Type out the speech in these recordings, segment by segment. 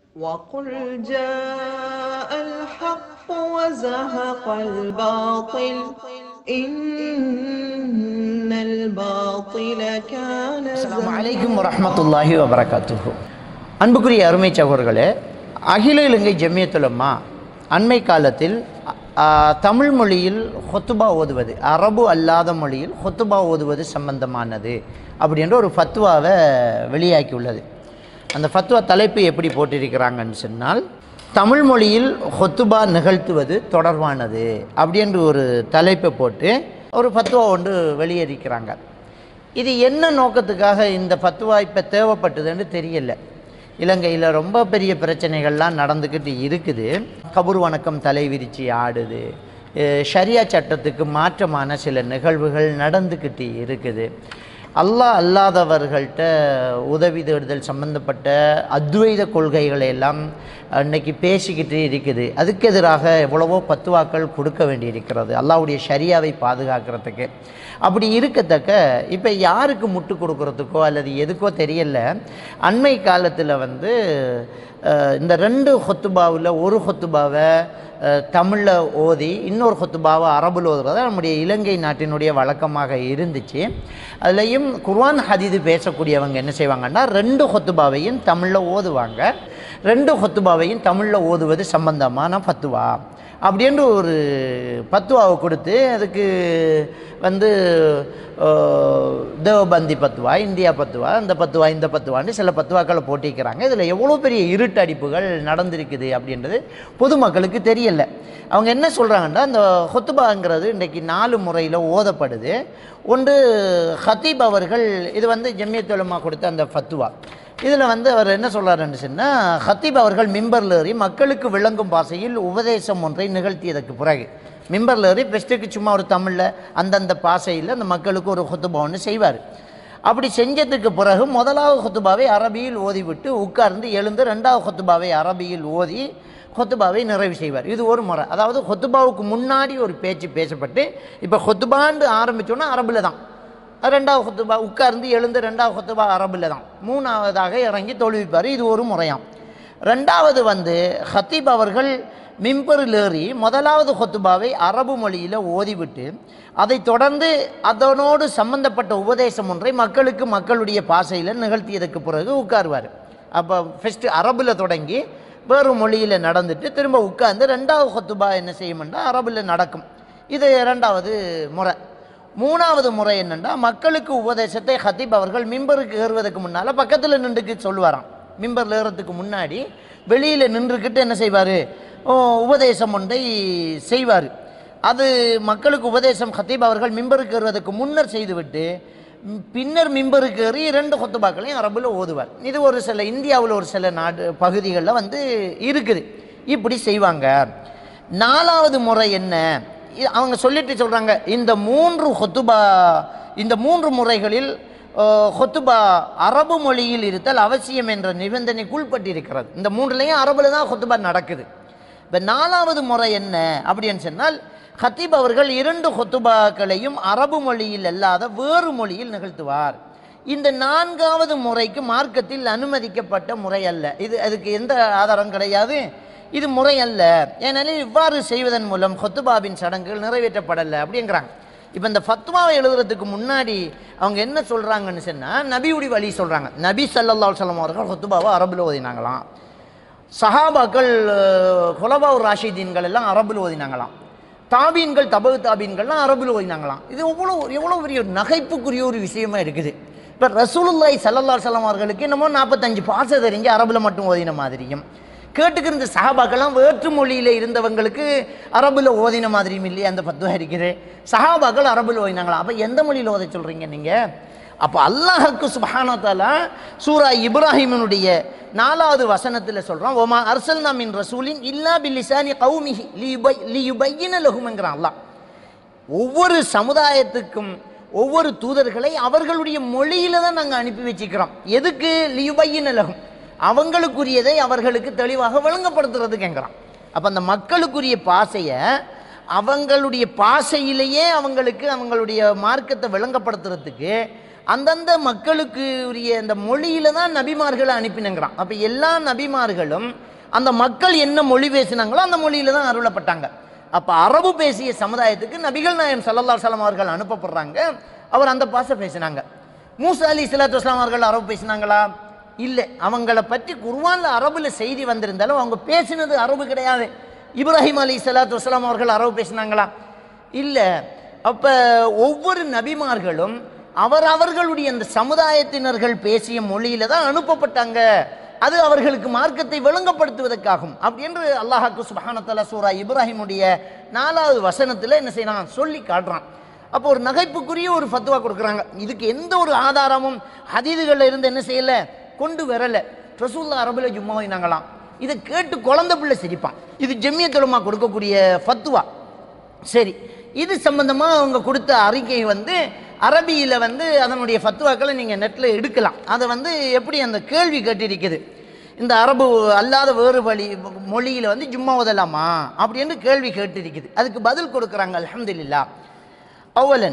وقل جاء الحق وزهق الباطل إن الباطل كان அஸ்ஸலாமு அலைக்கும் வரஹ்மத்துல்லாஹி வபரகாத்துஹு அன்புக்குரிய அருமை சகோதரர்களே அகில இலங்கை ஜமியத்துலம்மா அண்மை காலத்தில் ஆ, தமிழ் மொழியில் ஹொத்துபா ஓதுவது அரபு அல்லாத மொழியில் ஹொத்துபா ஓதுவது சம்பந்தமானது அப்படின்ற ஒரு ஃபத்வாவை வெளியாக்கியுள்ளது அந்த ஃபத்வா தலைப்பு எப்படி போட்டிருக்கிறாங்கன்னு சொன்னால் தமிழ் மொழியில் ஹொத்துபா நிகழ்த்துவது தொடர்பானது அப்படின்ற ஒரு தலைப்பை போட்டு ஒரு ஃபத்வா ஒன்று வெளியேறிக்கிறாங்க இது என்ன நோக்கத்துக்காக இந்த ஃபத்வா இப்போ தேவைப்பட்டதுன்னு தெரியல இலங்கையில் ரொம்ப பெரிய பிரச்சனைகள்லாம் நடந்துக்கிட்டு இருக்குது கபூர் வணக்கம் தலை விரிச்சு ஆடுது அஹ் ஷரியா சட்டத்துக்கு மாற்றமான சில நிகழ்வுகள் நடந்துக்கிட்டு இருக்குது அல்லாஹ் அல்லாதவர்கள்ட்ட உதவி தேடுதல் சம்பந்தப்பட்ட அத்வைத கொள்கைகளை எல்லாம் இன்னைக்கு பேசிக்கிட்டு இருக்குது அதுக்கு எதிராக எவ்வளவோ பத்துவாக்கள் கொடுக்க வேண்டியிருக்கிறது அல்லாஹ்வுடைய ஷரியாவை பாதுகாக்கிறதுக்கு அப்படி இருக்கத்தக்க இப்போ யாருக்கு முட்டு கொடுக்கறதுக்கோ அல்லது எதுக்கோ தெரியல அண்மை காலத்தில் வந்து அஹ், இந்த ரெண்டு ஹொத்துபாவில் ஒரு ஹொத்துபாவை தமிழில் ஓதி இன்னொரு ஹொத்துபாவை அரபுல ஓதுறது நம்முடைய இலங்கை நாட்டினுடைய வழக்கமாக இருந்துச்சு அதுலேயும் குர்ஆன் ஹதீது பேசக்கூடியவங்க என்ன செய்வாங்கன்னா ரெண்டு ஹொத்துபாவையும் தமிழில் ஓதுவாங்க ரெண்டு ஹொத்துபாவையும் தமிழில் ஓதுவது சம்பந்தமான ஃபத்துவா அப்படின்ற ஒரு பத்துவாவை கொடுத்து அதுக்கு வந்து அஹ், தேவபந்தி பத்துவா இந்தியா பத்துவா இந்த பத்துவா இந்த பத்துவான்னு சில பத்துவாக்களை போட்டிக்கிறாங்க இதில் எவ்வளோ பெரிய இருட்டடிப்புகள் நடந்திருக்குது அப்படின்றது பொதுமக்களுக்கு தெரியல அவங்க என்ன சொல்கிறாங்கன்னா இந்த ஹொத்துபாங்கிறது இன்றைக்கி நாலு முறையில் ஓதப்படுது ஒன்று ஹத்தீப் அவர்கள் இது வந்து ஜம்மியத்துலமா கொடுத்த அந்த ஃபத்துவா இதில் வந்து அவர் என்ன சொல்கிறாருன்னு சொன்னால் ஹத்தீப் அவர்கள் மிம்பரில் ஏறி மக்களுக்கு விளங்கும் பாஷையில் உபதேசம் ஒன்றை நிகழ்த்தியதற்கு பிறகு மிம்பரில் ஏறி பெஸ்ட்டுக்கு சும்மா ஒரு தமிழில் அந்தந்த பாஷையில் அந்த மக்களுக்கு ஒரு ஹுத்துபா ஒன்று செய்வார் அப்படி செஞ்சதுக்கு பிறகு முதலாவது ஹுத்துபாவை அரபியில் ஓதிவிட்டு உட்கார்ந்து எழுந்து ரெண்டாவது ஹுத்துபாவை அரபியில் ஓதி ஹொத்துபாவை நிறைவு செய்வார் இது ஒரு முறை அதாவது ஹொத்துபாவுக்கு முன்னாடி ஒரு பேச்சு பேசப்பட்டு இப்போ ஹொத்துபான்னு ஆரம்பித்தோன்னா அரபில் தான் ரெண்டாவது ஹொத்துபா உட்கார்ந்து எழுந்து ரெண்டாவது ஹொத்துபா அரபில் தான் மூணாவதாக இறங்கி தொழுவிப்பார் இது ஒரு முறையாம் ரெண்டாவது வந்து ஹத்தீப் அவர்கள் மிம்பரில் ஏறி முதலாவது ஹொத்துபாவை அரபு மொழியில் ஓதிவிட்டு அதைத் தொடர்ந்து அதனோடு சம்பந்தப்பட்ட உபதேசம் ஒன்றை மக்களுக்கு மக்களுடைய பாஷையில் நிகழ்த்தியதுக்கு பிறகு உட்காருவார் அப்போ ஃபஸ்ட்டு அரபில் தொடங்கி வேறு மொழியில் நடந்துட்டு திரும்ப உட்கார்ந்து ரெண்டாவது ஹொத்துபா என்ன செய்யும்னா அரபில் நடக்கும் இது இரண்டாவது முறை மூணாவது முறை என்னென்னா மக்களுக்கு உபதேசத்தை ஹத்தீப் அவர்கள் மிம்பருக்கு ஏறுவதற்கு முன்னால் பக்கத்தில் நின்றுக்கு சொல்லுவாராம் மிம்பரில் ஏறதுக்கு முன்னாடி வெளியில் நின்றுக்கிட்டு என்ன செய்வார் உபதேசம் ஒன்றை செய்வார் அது மக்களுக்கு உபதேசம் ஹத்தீப் அவர்கள் மிம்பருக்கு ஏறுவதற்கு முன்னர் செய்துவிட்டு ம், பின்னர் மிம்பருக்கு ஏறி இரண்டு கொத்துபாக்களையும் அரபில் ஓதுவார் இது ஒரு சில இந்தியாவில் ஒரு சில நாடு பகுதிகளில் வந்து இருக்குது இப்படி செய்வாங்க நாலாவது முறை என்ன இ- அவங்க சொல்லிட்டு சொல்கிறாங்க இந்த மூன்று ஹொத்துபா இந்த மூன்று முறைகளில் அஹ், ஹொத்துபா அரபு மொழியில் இருத்தல் அவசியம் என்ற நிபந்தனைக்கு உட்பட்டிருக்கிறது இந்த மூன்றுலேயும் அரபில் தான் ஹொத்துபா நடக்குது இப்போ நாலாவது முறை என்ன அப்படின்னு சொன்னால் ஹத்தீப் அவர்கள் இரண்டு ஹொத்துபாக்களையும் அரபு மொழியில் அல்லாத வேறு மொழியில் நிகழ்த்துவார் இந்த நான்காவது முறைக்கு மார்க்கத்தில் அனுமதிக்கப்பட்ட முறை அல்ல இது அதுக்கு எந்த ஆதாரம் கிடையாது இது முறை அல்ல ஏனெனில் இவ்வாறு செய்வதன் மூலம் ஹொத்துபாவின் சடங்குகள் நிறைவேற்றப்படலை அப்படிங்கிறாங்க இப்போ இந்த ஃபத்வாவை எழுதுறதுக்கு முன்னாடி அவங்க என்ன சொல்கிறாங்கன்னு சொன்னால் நபியுடைய வழி சொல்கிறாங்க நபி ஸல்லல்லாஹு அலைஹி வஸல்லம் அவர்கள் ஹொத்துபாவை அரபில் ஓதினாங்களாம் சஹாபாக்கள் குலபாவூர் ராஷிதீன்கள் எல்லாம் அரபில் ஓதினாங்களாம் தாபீன்கள் தபு தாபீன்கள்லாம் அரபில் ஓதினாங்களாம் இது எவ்வளோ எவ்வளோ பெரிய ஒரு நகைப்புக்குரிய ஒரு விஷயமா இருக்குது இப்போ ரசூலுல்லாஹி ஸல்லல்லாஹு அலைஹி வஸல்லம் அவர்களுக்கு என்னமோ நாற்பத்தஞ்சு பாச தெரிஞ்சு அரபில் மட்டும் ஓதின மாதிரியும் கேட்டுக்கிற சஹாபாக்கெல்லாம் வேற்று மொழியில் இருந்தவங்களுக்கு அரபில் ஓதின மாதிரியும் இல்லையே அந்த பத்துவா இருக்குது சஹாபாக்கள் அரபில் ஓதினாங்களா அப்போ எந்த மொழியில் ஓத சொல்கிறீங்க நீங்கள் அப்போ அல்லாஹுக்கு சுபஹானத்தாலா சூரா இப்ராஹிமனுடைய நாலாவது வசனத்தில் சொல்கிறான் ஒமா அர்சல்னா மின் ரசூலின் இல்லா பில்லிசானி கௌமிஹி லியுபையின லகுமங்கிறான் அல்லாஹ் ஒவ்வொரு சமுதாயத்துக்கும் ஒவ்வொரு தூதர்களை அவர்களுடைய மொழியில தான் நாங்கள் அனுப்பி வச்சுக்கிறோம் எதுக்கு லியுபையின லகும் அவங்களுக்குரியதை அவர்களுக்கு தெளிவாக விளங்கப்படுத்துறதுக்குங்கிறான் அப்போ அந்த மக்களுக்குரிய பாசையை அவங்களுடைய பாசையிலேயே அவங்களுக்கு அவங்களுடைய மார்க்கத்தை விளங்கப்படுத்துறதுக்கு அந்தந்த மக்களுக்கு உரிய அந்த மொழியில தான் நபிமார்களை அனுப்பினங்கிறான் அப்ப எல்லா நபிமார்களும் அந்த மக்கள் என்ன மொழி பேசினாங்களோ அந்த மொழியில தான் அருளப்பட்டாங்க அப்ப அரபு பேசிய சமுதாயத்துக்கு நபிகள் நாயம் சல்லல்லா சலம் அவர்கள் அனுப்பப்படுறாங்க அவர் அந்த பாஷை பேசினாங்க மூசா அலி இஸ்லாத்து வஸ்லாம் அவர்கள் அரபு பேசினாங்களா இல்லை அவங்கள பற்றி குர்வான்ல அரபுல செய்தி வந்திருந்தாலும் அவங்க பேசினது அரபு கிடையாது இப்ராஹிம் அலி சலாத்து வஸ்லாம் அவர்கள் அரபு பேசினாங்களா இல்லை அப்ப ஒவ்வொரு நபிமார்களும் அவர் அவர்களுடைய அந்த சமுதாயத்தினர்கள் பேசிய மொழியில தான் அனுப்பப்பட்டாங்க அது அவர்களுக்கு மார்க்கத்தை விளங்கப்படுத்துவதற்காகும் அப்படி என்று அல்லாஹாக்கு சுபஹானத்தலா சூரா இப்ராஹிமுடைய நாலாவது வசனத்தில் என்ன செய்யறான் சொல்லி காட்டுறான் அப்போ ஒரு நகைப்புக்குரிய ஒரு ஃபத்வா கொடுக்குறாங்க இதுக்கு எந்த ஒரு ஆதாரமும் ஹதீதுகளில் இருந்து என்ன செய்யல கொண்டு வரல ரசூல்லா அரபுல ஜும்மா வைனாங்களாம் இதை கேட்டு குழந்தை பிள்ளை சிரிப்பான் இது ஜெம்மியத்துலமா கொடுக்கக்கூடிய ஃபத்வா சரி இது சம்பந்தமா அவங்க கொடுத்த அறிக்கை வந்து அரபியில வந்து அதனுடைய ஃபத்வாக்களை நீங்க நெட்ல எடுக்கலாம் அதை வந்து எப்படி அந்த கேள்வி கேட்டிருக்குது இந்த அரபு அல்லாத வேறு வழி மொழியில வந்து ஜும்மா ஓதலாமா அப்படின்னு கேள்வி கேட்டிருக்குது அதுக்கு பதில் கொடுக்குறாங்க அல்ஹம்துலில்லாஹ் أولا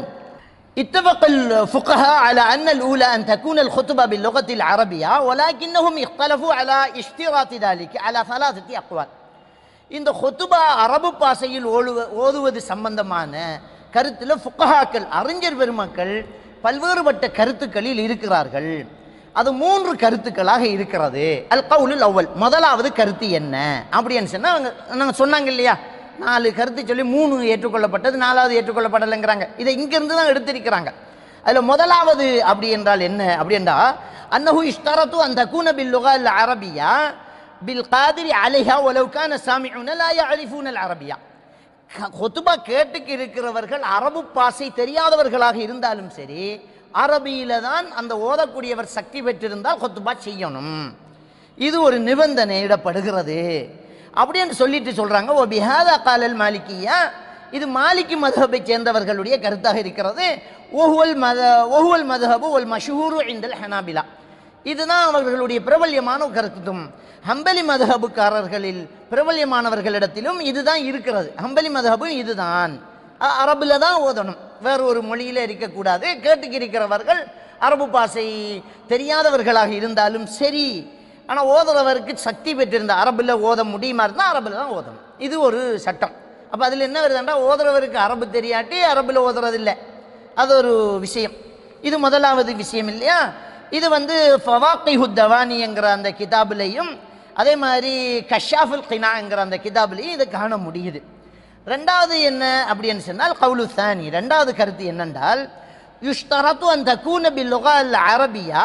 اتفق الفقهاء على أن الأولى أن تكون الخطبة باللغة العربية ولكنهم اختلفوا على اشتراط ذلك على ثلاثة أقوال இந்த ஹொத்துபா அரபு பாஷையில் ஓடுவ ஓதுவது சம்பந்தமான கருத்தில் ஃபுக்கஹாக்கள் அறிஞர் பெருமக்கள் பல்வேறுபட்ட கருத்துக்களில் இருக்கிறார்கள் அது மூன்று கருத்துக்களாக இருக்கிறது அல் கவுலுல் அவ்வல் முதலாவது கருத்து என்ன அப்படின்னு சொன்னா அவங்க நாங்கள் சொன்னாங்க இல்லையா நாலு கருத்து சொல்லி மூணு ஏற்றுக்கொள்ளப்பட்டது நாலாவது ஏற்றுக்கொள்ளப்படலைங்கிறாங்க இதை இங்கிருந்து தான் எடுத்திருக்கிறாங்க அதில் முதலாவது அப்படி என்றால் என்ன அப்படின்றா அன்னஹு இஷ்டரத்து அந்த கூனபில் லுகல் அரபியா பில் காதிரி அலைஹா ஒலவு கான சாமிஉன லா யஅரிஃபூன அல் அரபியா கொத்துபா கேட்டுக்கு இருக்கிறவர்கள் அரபு பாஷை தெரியாதவர்களாக இருந்தாலும் சரி அரபியில தான் அந்த ஓதக்கூடியவர் சக்தி பெற்றிருந்தால் கொத்துபா செய்யணும் இது ஒரு நிபந்தனை இடப்படுகிறது அப்படின்னு சொல்லிட்டு சொல்றாங்க ஓ பிஹாதா காலல் மாலிக்கியா இது மாலிக்கி மதுஹபை சேர்ந்தவர்களுடைய கருத்தாக இருக்கிறது ஓஹுவல் மத ஓஹுவல் மதுஹபு ஒல் மஷூரு இந்தல் ஹனாபிலா இதுதான் அவர்களுடைய பிரபல்யமான கருத்தும் ஹம்பலி மதுஹபுக்காரர்களில் பிரபல்யமானவர்களிடத்திலும் இதுதான் இருக்கிறது ஹம்பலி மதுஹபும் இதுதான் அ- அரபுல தான் ஓதணும் வேற ஒரு மொழியில இருக்கக்கூடாது கேட்டுக்கு இருக்கிறவர்கள் அரபு பாஷை தெரியாதவர்களாக இருந்தாலும் சரி ஆனா ஓதுறவருக்கு சக்தி பெற்றிருந்த அரபுல ஓத முடியுமா இருந்தால் அரபுல தான் ஓதணும் இது ஒரு சட்டம் அப்ப அதுல என்ன வருதுன்னா ஓதுறவருக்கு அரபு தெரியாட்டி அரபுல ஓதுறது இல்லை அது ஒரு விஷயம் இது முதலாவது விஷயம் இல்லையா இது வந்து ஃபவாக்கிஹு தவானிங்கிற அந்த கிதாபுலையும் அதே மாதிரி கஷாஃபுல் கினாங்கிற அந்த கிதாபுலையும் இதை காண முடியுது ரெண்டாவது என்ன அப்படின்னு சொன்னால் கவுலு சானி ரெண்டாவது கருத்து என்னென்றால் யுஷ்தரத்து அந்த கூனபி லுகால் அரபியா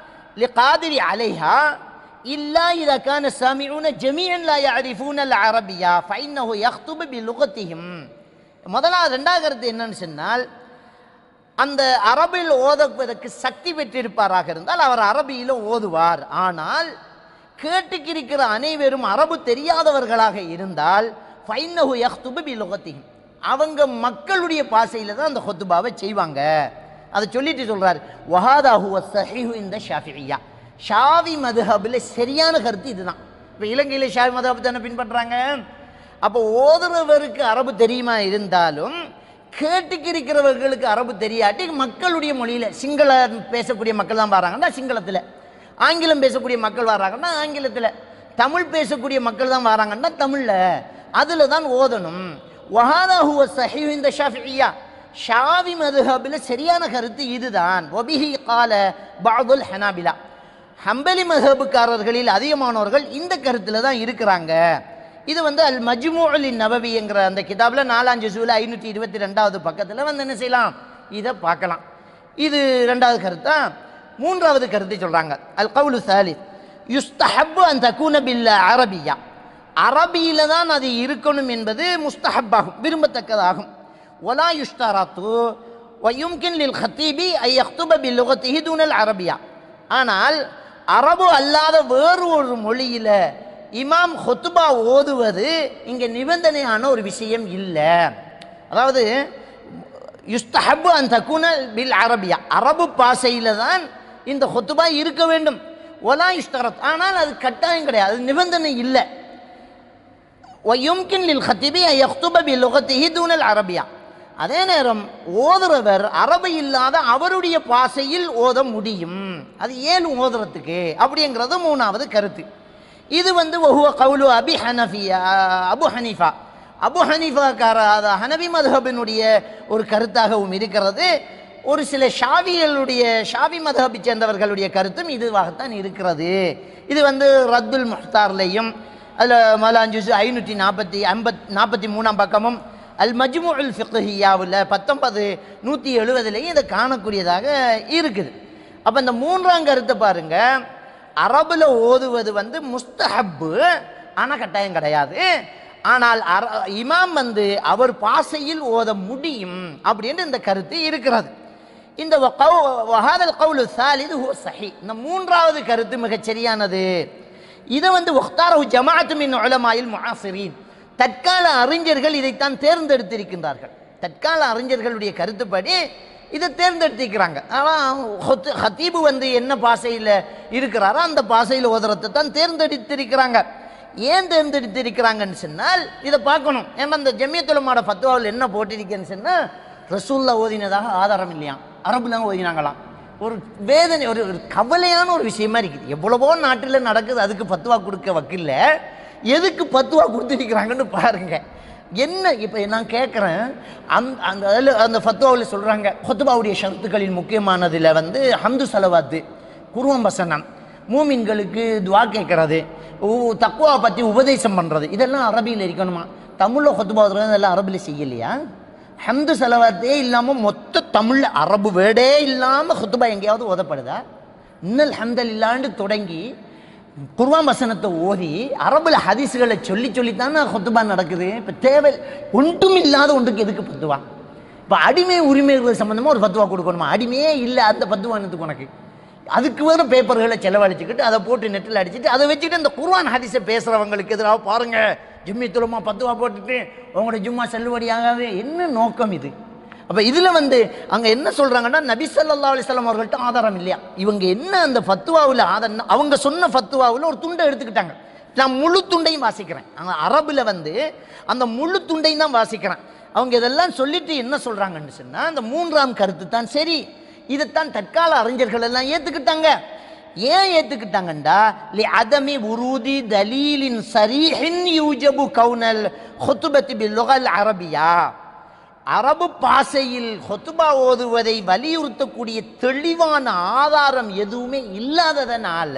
لقادر عليها إلا إذا كان السامعون جميعا لا يعرفون العربية فإنه يخطب بلغتهم முதலாவது ரெண்டாவது கருத்து என்னன்னு சொன்னால் அந்த அரபில் ஓதுவதற்கு சக்தி பெற்றிருப்பாராக இருந்தால் அவர் அரபியில் ஓதுவார் ஆனால் கேட்டுக்கிருக்கிற அனைவரும் அரபு தெரியாதவர்களாக இருந்தால் ஃபைன்னஹு யஹ்துபு பி லுகத்திஹிம் அவங்க மக்களுடைய பாஷையில் தான் அந்த ஹொத்துபாவை செய்வாங்க அதை சொல்லிட்டு சொல்றார் வஹாதாஹு சஹீஹு இந்த ஷாஃபியா ஷாவி மதுஹபில் சரியான கருத்து இதுதான் இப்போ இலங்கையில் ஷாவி மதுஹப் தானே பின்பற்றுறாங்க அப்போ ஓதுறவருக்கு அரபு தெரியுமா இருந்தாலும் கேட்டுக்கிருக்கிறவர்களுக்கு அரபு தெரியாட்டி மக்களுடைய மொழியில சிங்கள பேசக்கூடிய மக்கள் தான் வராங்கன்னா சிங்களத்தில் ஆங்கிலம் பேசக்கூடிய மக்கள் வராங்கன்னா ஆங்கிலத்தில் தமிழ் பேசக்கூடிய மக்கள் தான் வராங்கன்னா தமிழில் அதில் தான் ஓதணும் வஹாதா ஹுவ சஹீஹ் இந்த ஷாஃபியா ஷாவி மதுஹபில் சரியான கருத்து இதுதான் ஒபிஹி கால பாதுல் ஹனாபிலா ஹம்பலி மஹபுக்காரர்களில் அதிகமானவர்கள் இந்த கருத்தில் தான் இருக்கிறாங்க இது வந்து அல் மஜ்மூலின் நபவிங்கிற அந்த கிதாபில் நாலாஞ்சு ஜூலை ஐநூற்றி இருபத்தி ரெண்டாவது பக்கத்தில் வந்து என்ன செய்யலாம் இதை பார்க்கலாம் இது ரெண்டாவது கருத்தா மூன்றாவது கருத்தை சொல்கிறாங்க அல் கவுலு சாலித் யுஸ்தஹப்பு அந்த கூனபில்ல அரபியா அரபியில தான் அது இருக்கணும் என்பது முஸ்தஹப்பாகும் விரும்பத்தக்கதாகும் ஒலா யுஷ்தராத்து ويمكن للخطيب أن يخطب بلغته دون العربية ஆனால் அரபு அல்லாத வேறு ஒரு மொழியில இமாம் ஹொத்துபா ஓதுவது இங்க நிபந்தனையான ஒரு விஷயம் இல்லை அதாவது யுஸ்தஹப்பு அந்த தகுன பில் அரபியா அரபு பாஷையில தான் இந்த ஹொத்துபா இருக்க வேண்டும் ஒலா யுஸ்தரத் ஆனால் அது கட்டாயம் கிடையாது அது நிபந்தனை இல்லை ويمكن للخطيب أن يخطب بلغته دون العربية அதே நேரம் ஓதுறவர் அரபு இல்லாத அவருடைய பாசையில் ஓத முடியும் அது ஏன் ஓதுறதுக்கு அப்படிங்கிறது மூணாவது கருத்து இது வந்து ஒஹுவ கவுலு அபி ஹனஃபியா அபு ஹனீஃபா அபு ஹனீஃபாக்கார அது ஹனபி மதுஹபினுடைய ஒரு கருத்தாகவும் இருக்கிறது ஒரு சில ஷாவிகளுடைய ஷாவி மதுஹபை சேர்ந்தவர்களுடைய கருத்தும் இதுவாகத்தான் இருக்கிறது இது வந்து ரத்துல் முஹ்தார்லையும் அதில் மலாஞ்சுஸ் ஐநூற்றி நாற்பத்தி ஐம்பத் நாற்பத்தி மூணாம் பக்கமும் அல் மஜ்முல் ஃபிக்ஹியாவில் பத்தொன்பது நூற்றி எழுபதுலேயும் இதை காணக்கூடியதாக இருக்குது அப்போ இந்த மூன்றாம் கருத்தை பாருங்க அரபுல ஓதுவது வந்து முஸ்தஹப்பு ஆனால் கட்டாயம் கிடையாது ஆனால் அர இமாம் வந்து அவர் பாசையில் ஓத முடியும் அப்படின்னு இந்த கருத்து இருக்கிறது இந்த வஹாதல் கவுலு சாலிது ஹுவ சஹி இந்த மூன்றாவது கருத்து மிகச் சரியானது இதை வந்து ஒஹ்தாரஹு ஜமாஅத்து மின் உலமாயில் முஆசிரீன் தற்கால அறிஞர்கள் இதைத்தான் தேர்ந்தெடுத்திருக்கின்றார்கள் தற்கால அறிஞர்களுடைய கருத்துப்படி இதை தேர்ந்தெடுத்திருக்கிறாங்க ஆனால் ஹொத்து- ஹத்தீபு வந்து என்ன பாசையில் இருக்கிறாரோ அந்த பாசையில் ஓதுறதை தான் தேர்ந்தெடுத்திருக்கிறாங்க ஏன் தேர்ந்தெடுத்திருக்கிறாங்கன்னு சொன்னால் இதை பார்க்கணும் ஏன்னா அந்த ஜமியத்துலமாட ஃபத்வாவில் என்ன போட்டிருக்கேன்னு சொன்னால் ரசூல்லா ஓதினதாக ஆதாரம் இல்லையா அரபுலாம் ஓதினாங்களாம் ஒரு வேதனை ஒரு ஒரு கவலையான ஒரு விஷயமா இருக்குது எவ்வளவோ நாட்டில் நடக்குது அதுக்கு பத்துவா கொடுக்க வக்கில்ல எதுக்கு பத்துவா கொடுத்துருக்கிறாங்கன்னு பாருங்க என்ன இப்போ நான் கேட்குறேன் அந்த அந்த அதில் அந்த ஃபத்வாவில் சொல்கிறாங்க ஃபத்துவாவுடைய ஷரத்துக்களில் முக்கியமானதில் வந்து ஹம்து சலவாத்து குருவம் வசனம் மூமின்களுக்கு துவா கேட்கறது உ- தக்குவா பற்றி உபதேசம் பண்ணுறது இதெல்லாம் அரபியில் இருக்கணுமா தமிழில் கொத்துபா இதெல்லாம் அரபியில் செய்யலையா ஹம்து செலவாத்தே இல்லாமல் மொத்த தமிழில் அரபு வேர்டே இல்லாமல் ஹுத்துபா எங்கேயாவது ஓதப்படுதா இன்னல் ஹம்தல் இல்லாண்டு தொடங்கி குர்வான் வசனத்தை ஓதி அரபுல ஹதீஸ்களை சொல்லி சொல்லித்தானே ஹுத்துபா நடக்குது இப்போ தேவை ஒன்றும் இல்லாத ஒன்றுக்கு எதுக்கு பத்துவா இப்போ அடிமை உரிமைகள் சம்மந்தமாக ஒரு பத்துவா கொடுக்கணுமா அடிமையே இல்லை அந்த பத்துவானத்துக்கு உனக்கு அதுக்கு வேறு பேப்பர்களை செலவழிச்சுக்கிட்டு அதை போட்டு நெட்டில் அடிச்சுட்டு அதை வச்சுட்டு இந்த குர்வான் ஹதீஸை பேசுகிறவங்களுக்கு எதிராக பாருங்க ஜிம்மி துலமா பத்துவா போட்டுட்டு உங்களோட ஜும்மா செல்லுபடியாகாது என்ன நோக்கம் இது அப்போ இதில் வந்து அங்கே என்ன சொல்கிறாங்கன்னா நபி ஸல்லல்லாஹு அலைஹி வஸல்லம் அவர்கள்ட்ட ஆதாரம் இல்லையா இவங்க என்ன அந்த ஃபத்துவாவில் ஆதாரம் அவங்க சொன்ன ஃபத்துவாவில் ஒரு துண்டை எடுத்துக்கிட்டாங்க நான் முழு துண்டையும் வாசிக்கிறேன் அங்கே அரபில் வந்து அந்த முழு துண்டையும் தான் வாசிக்கிறேன் அவங்க இதெல்லாம் சொல்லிட்டு என்ன சொல்கிறாங்கன்னு சொன்னால் அந்த மூன்றாம் கருத்து தான் சரி இதைத்தான் தற்கால அறிஞர்கள் எல்லாம் ஏற்றுக்கிட்டாங்க ஏன் ஏற்றுக்கிட்டாங்கண்டா லி அதமி உருதி தலீலின் சரீஹின் யூஜபு கவுனல் ஹுத்துபத்தி பில்லுகல் அரபியா அரபு பாசையில் ஹொத்துபா ஓதுவதை வலியுறுத்தக்கூடிய தெளிவான ஆதாரம் எதுவுமே இல்லாததனால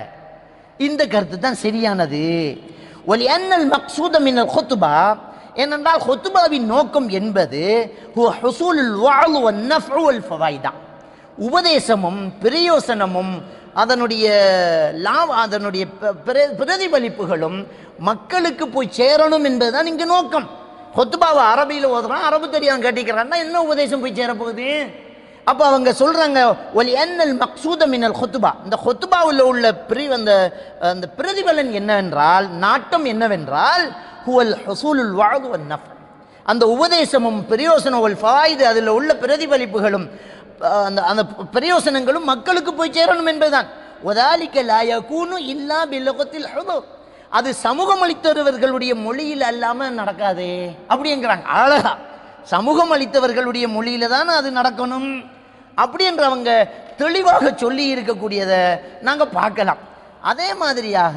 இந்த கருத்து தான் சரியானது ஒலி அன்னல் மக்சூத மின்னல் ஹொத்துபா ஏனென்றால் ஹொத்துபாவின் நோக்கம் என்பது ஹுவ ஹுசூலுல் வஅல் வன் நஃப்உ வல் ஃபவாய்தா உபதேசமும் பிரயோசனமும் அதனுடைய லாப அதனுடைய ப- பிர- பிரதிபலிப்புகளும் மக்களுக்கு போய் சேரணும் என்பதுதான் இங்கு நோக்கம் கொத்துபாவை அரபியில் ஓதுறான் அரபு தெரியாம கேட்டிக்கிறான்னா என்ன உபதேசம் போய் சேரப்போகுது அப்போ அவங்க சொல்றாங்க ஒலி என்னல் மக்சூத மின்னல் கொத்துபா இந்த கொத்துபாவில் உள்ள பிரி அந்த அந்த பிரதிபலன் என்னவென்றால் நாட்டம் என்னவென்றால் ஹுவல் ஹசூலுல் வாழ்வு வன் நஃப் அந்த உபதேசமும் பிரயோசனம் ஒரு ஃபாய்து அதில் உள்ள பிரதிபலிப்புகளும் அஹ், அந்த அந்த பிரயோசனங்களும் மக்களுக்கு போய் சேரணும் என்பதுதான் ஒதாலிக்க லாயகூனு இல்லா பில்லகத்தில் ஹுதூர் அது சமூகம் அளித்தவர்களுடைய மொழியில் அல்லாம நடக்காதே அப்படிங்கிறாங்க அழகா சமூகம் அளித்தவர்களுடைய மொழியில தான் அது நடக்கணும் அப்படி என்று அவங்க தெளிவாக சொல்லி இருக்கக்கூடியதை நாங்க பார்க்கலாம் அதே மாதிரியாக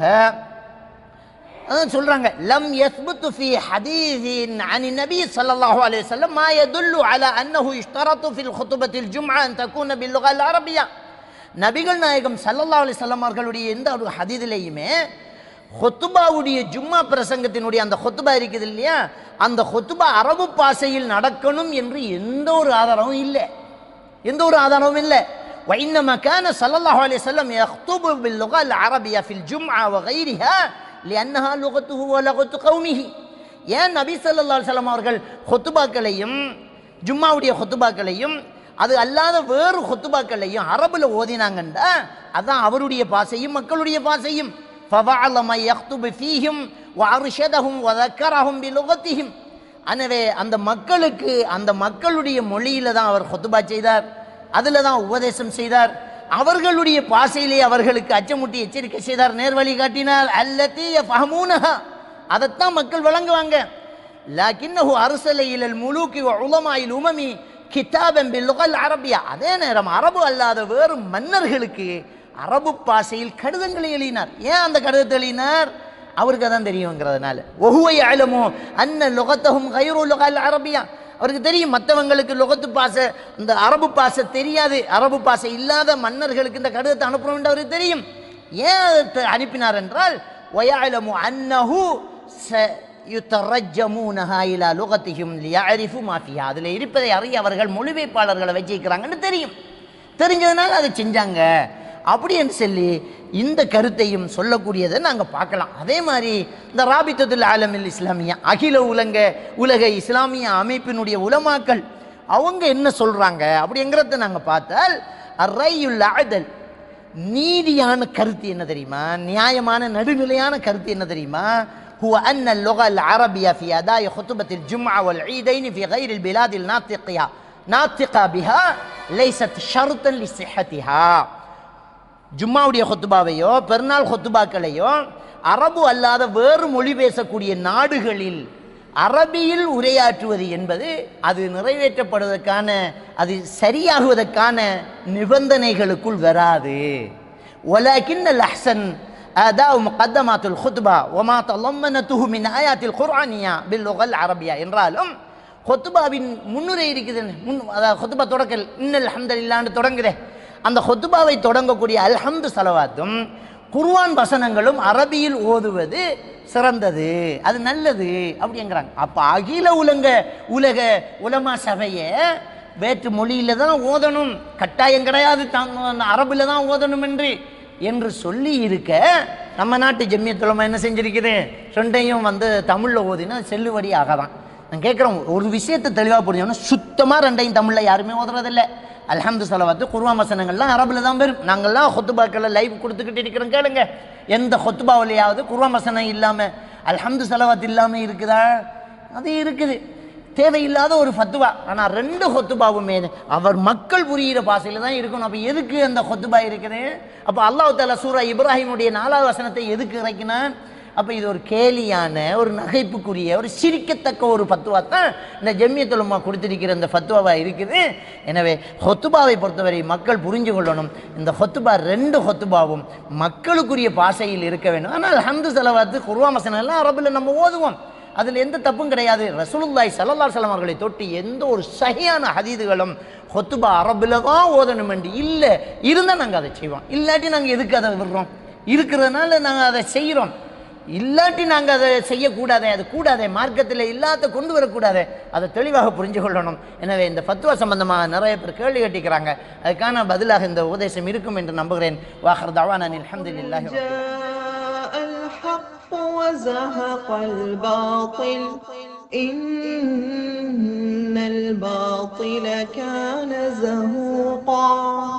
அதான் சொல்றாங்க லம் யஸ்புத்து ஃபி ஹதீஸின் அனி நபி ஸல்லல்லாஹு அலைஹி வஸல்லம் மா யதுல்லு அலா அன்னஹு இஷ்தரத்து ஃபில் குதுபத்தில் ஜும்ஆ அன் தகூன பில் லுகல் அரபியா நபிகள் நாயகம் ஸல்லல்லாஹு அலைஹி வஸல்லம் அவர்களுடைய எந்த ஒரு ஹதீதிலையுமே ஹொத்துபாவுடைய ஜும்மா பிரசங்கத்தினுடைய அந்த ஹொத்துபா இருக்குது இல்லையா அந்த ஹொத்துபா அரபு பாஷையில் நடக்கணும் என்று எந்த ஒரு ஆதாரமும் இல்லை எந்த ஒரு ஆதாரமும் இல்லை وإنما كان صلى الله عليه وسلم يخطب باللغة العربية في الجمعة وغيرها لأنها لغته ولغة قومه ஏன் நபி ஸல்லல்லாஹு அலைஹி வஸல்லம் அவர்கள் ஹொத்துபாக்களையும் ஜும்மாவுடைய ஹொத்துபாக்களையும் அது அல்லாத வேறு ஹொத்துபாக்களையும் அரபுல ஓதினாங்கண்டா அதான் அவருடைய பாசையும் மக்களுடைய பாசையும் فَفَعَلَ مَا يَخْطُبُ فِيهِمْ وَأَرْشَدَهُمْ وَذَكَّرَهُمْ بِلُغَتِهِمْ எனவே அந்த மக்களுக்கு அந்த மக்களுடைய மொழியில தான் அவர் ஹொத்துபா செய்தார் அதில் தான் உபதேசம் செய்தார் அவர்களுடைய பாசையிலே அவர்களுக்கு அச்சமுட்டி எச்சரிக்கை செய்தார் நேர்வழி காட்டினார் அல்லத்தி ஃபஹமூனஹா அதைத்தான் மக்கள் வழங்குவாங்க லாக்கின்னஹு அர்சல இலல் முலூக்கி வ உலமாயில் உமமி கிதாபன் பில்லுகல் அரபியா அதே நேரம் அரபு அல்லாத வேறு மன்னர்களுக்கு அரபு பாஷையில் கடிதங்களை எழுதினார் ஏன் அந்த கடிதத்தை எழுதினார் அவருக்கு அதான் தெரியுங்கிறதுனால ஒஹுவை அலமோ அன்ன லுகத்தகும் கைரு லுகல் அரபியா அவருக்கு தெரியும் மற்றவங்களுக்கு லுகத்து பாசை இந்த அரபு பாசை தெரியாது அரபு பாசை இல்லாத மன்னர்களுக்கு இந்த கடிதத்தை அனுப்பணும் அவருக்கு தெரியும் ஏன் அதை அனுப்பினார் என்றால் ஒயாலமு அன்னஹு ச யுத்தரஜமூனஹா இலா லுகத்திஹும் லியஅரிஃபு மா ஃபிஹா அதில் இருப்பதை அறிய அவர்கள் மொழிபெயர்ப்பாளர்களை வச்சிருக்கிறாங்கன்னு தெரியும் தெரிஞ்சதுனால அதை செஞ்சாங்க அப்படி என்று சொல்லி இந்த கருத்தையும் சொல்லக்கூடியதை நாங்கள் பார்க்கலாம் அதே மாதிரி இந்த ராபித்தத்துல் ஆலமில் இஸ்லாமியா அகில உலக உலக இஸ்லாமிய அமைப்பினுடைய உலமாக்கள் அவங்க என்ன சொல்றாங்க அப்படிங்கிறத நாங்கள் பார்த்தால் அர்ரையுல் ஆதல் நீதியான கருத்து என்ன தெரியுமா நியாயமான நடுநிலையான கருத்து என்ன தெரியுமா هو أن اللغة العربية في أداء خطبة الجمعة والعيدين في غير البلاد الناطقة ناطقة بها ليست شرطا لصحتها ஜும்மாவுடைய ஹொத்துபாவையோ பெருநாள் ஹொத்துபாக்களையோ அரபு அல்லாத வேறு மொழி பேசக்கூடிய நாடுகளில் அரபியில் உரையாற்றுவது என்பது அது நிறைவேற்றப்படுவதற்கான அது சரியாகுவதற்கான நிபந்தனைகளுக்குள் வராது ولكن الأحسن أداء مقدمات الخطبة وما تضمنته من آيات القرآنية باللغة العربية என்றாலும் ஹொத்துபாவின் முன்னுரை இருக்குது முன் அதாவது ஹொத்துபா தொடக்கல் இன்னல் அல்ஹம்துலில்லாஹ்னு தொடங்குதே அந்த ஹொத்துபாவை தொடங்கக்கூடிய அல்ஹம்து சலவாத்தும் குர்ஆன் வசனங்களும் அரபியில் ஓதுவது சிறந்தது அது நல்லது அப்படிங்கிறாங்க அப்போ அகில உலக உலக உலமா சபையை வேற்று மொழியில தான் ஓதணும் கட்டாயம் கிடையாது தாங்க அரபில் தான் ஓதணும் என்று என்று சொல்லி இருக்க நம்ம நாட்டு ஜம்மியத்துலமா என்ன செஞ்சிருக்குது ரெண்டையும் வந்து தமிழில் ஓதினா செல்லுபடி ஆகாதான் நான் கேட்குறேன் ஒரு விஷயத்தை தெளிவாக புரிஞ்சோன்னா சுத்தமாக ரெண்டையும் தமிழில் யாருமே ஓதுறதில்ல அல்ஹம்து சலவாத்து குர்ஆன் வசனங்கள்லாம் அரபில் தான் வரும் நாங்கள்லாம் ஹொத்துபாக்களை லைவ் கொடுத்துக்கிட்டு இருக்கிறோம் கேளுங்க எந்த ஹொத்துபாவிலையாவது குர்ஆன் வசனம் இல்லாமல் அல்ஹம்து சலவாத் இல்லாமல் இருக்குதா அது இருக்குது தேவையில்லாத ஒரு ஃபத்துவா ஆனால் ரெண்டு ஹொத்துபாவுமே அவர் மக்கள் புரிகிற பாசையில் தான் இருக்கணும் அப்போ எதுக்கு அந்த ஹொத்துபா இருக்குது அப்போ அல்லாஹ் தாலா சூரா இப்ராஹிமுடைய நாலாவது வசனத்தை எதுக்கு இறக்கினான் அப்போ இது ஒரு கேலியான ஒரு நகைப்புக்குரிய ஒரு சிரிக்கத்தக்க ஒரு ஃபத்துவா தான் இந்த ஜம்மியத்துலமா கொடுத்திருக்கிற இந்த ஃபத்துவாவாக இருக்குது எனவே ஹொத்துபாவை பொறுத்தவரை மக்கள் புரிஞ்சு கொள்ளணும் இந்த ஹொத்துபா ரெண்டு ஹொத்துபாவும் மக்களுக்குரிய பாஷையில் இருக்க வேண்டும் ஆனால் ஹந்து செலவாத்து குருவாமசனம் எல்லாம் அரபில் நம்ம ஓதுவோம் அதில் எந்த தப்பும் கிடையாது ரசூலுல்லாய் சல்லல்லாஹு அலைஹி அவர்களை தொட்டு எந்த ஒரு சகியான ஹதீதுகளும் ஹொத்துபா அரபில் தான் ஓதணும் என்று இல்லை இருந்தால் நாங்கள் அதை செய்வோம் இல்லாட்டி நாங்கள் எதுக்கு அதை விடுறோம் இருக்கிறதுனால நாங்கள் அதை செய்கிறோம் இல்லாட்டி நாங்கள் அதை செய்யக்கூடாதே அது கூடாதே மார்க்கத்தில் இல்லாத கொண்டு வரக்கூடாதே அதை தெளிவாக புரிஞ்சு கொள்ளணும் எனவே இந்த ஃபத்துவா சம்பந்தமாக நிறைய பேர் கேள்வி கேட்டிக்கிறாங்க அதுக்கான பதிலாக இந்த உபதேசம் இருக்கும் என்று நம்புகிறேன் வாஹர் தவான் அல்ஹம்துலில்லாஹி ரப்பில் جاء الحق وزهق الباطل إن الباطل كان زهوقا